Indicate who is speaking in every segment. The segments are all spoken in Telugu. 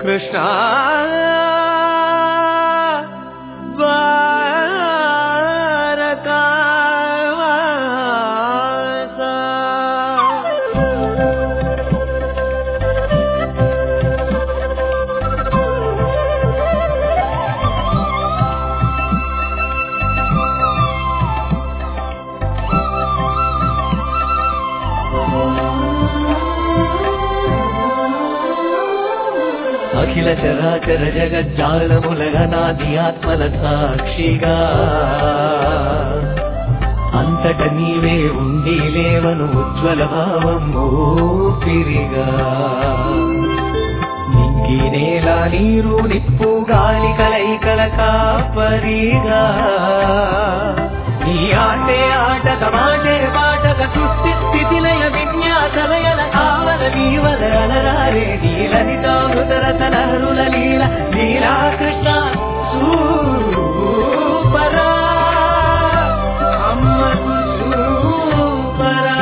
Speaker 1: కృష్ణ
Speaker 2: అఖిల చరాచర జగజ్జాలములగనాది ఆత్మల సాక్షిగా అంతట నీవే ఉండి లేవను ఉజ్వల భావం ఊపిరిగా నింగి నేల నీరు నిప్పు గాలి కలయికల కాపరిగా నీ ఆటే ఆటక మాటే పాటక సృష్టి స్థితిలయ విన్యాసలయల కావల నీవల అలరారే నీలని తామృతరస లహరుల లీల లీలా కృష్ణ సూపరా అమ్మకు సూపరా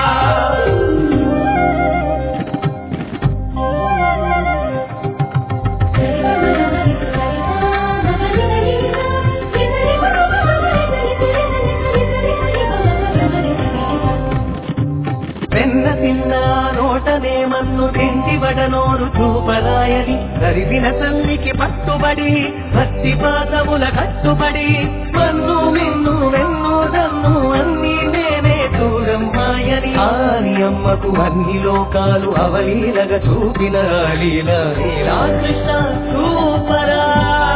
Speaker 2: వెన్న తిన్న నోటనే మన్ను తింటిబడ నోరు చూపరాయని కరిగిన తల్లికి పట్టుబడి భక్తి పాదముల కట్టుబడి మన్ను మిన్ను వెన్ను దన్ను అన్ని నేనే దూరం మాయని ఆని అమ్మకు అన్ని లోకాలు అవలీలగా చూపిన లీల లీలా కృష్ణ సూపరా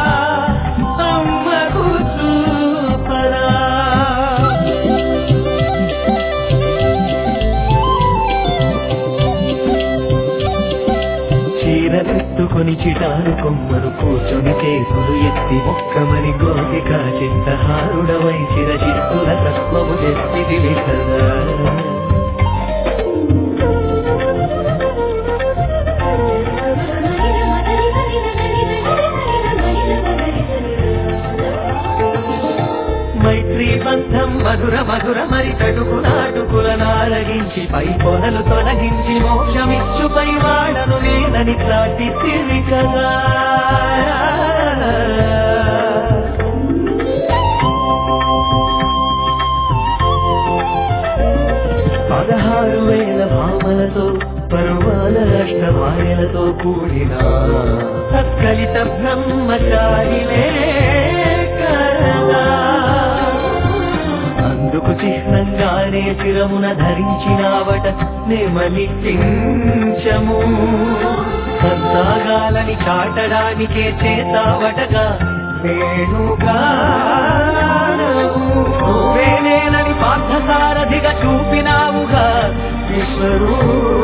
Speaker 2: అమ్మకు సూపరా చీర కట్టుకొని చిటారు కొమ్మను కూర్చొని కేసులు ఎత్తి మొక్కమని గోపిక చింతహారుడవై చిర చిత్తుల తత్వము తెచ్చిదివి కదా మైత్రి బంధం మధుర మధుర మరి తడుకు నాటుకుల నారగించి పై పొదలు తొలగించి మోక్షమిచ్చు పై వాడను నేనని చాటి తిరిగి కదా పదహారు వేల భావనతో పరువాల అష్టమాయలతో కూడిన సత్కలిత బ్రహ్మచారిలే కదా అందుకు చిహ్నంగానే చిరమున ధరించినావట నెమలించము సంతాగాలని చాటడానికే చేతావటగా వేణుగా నువ్వేనేనని పార్థసారథిగా చూపినావుగా విశ్వరూ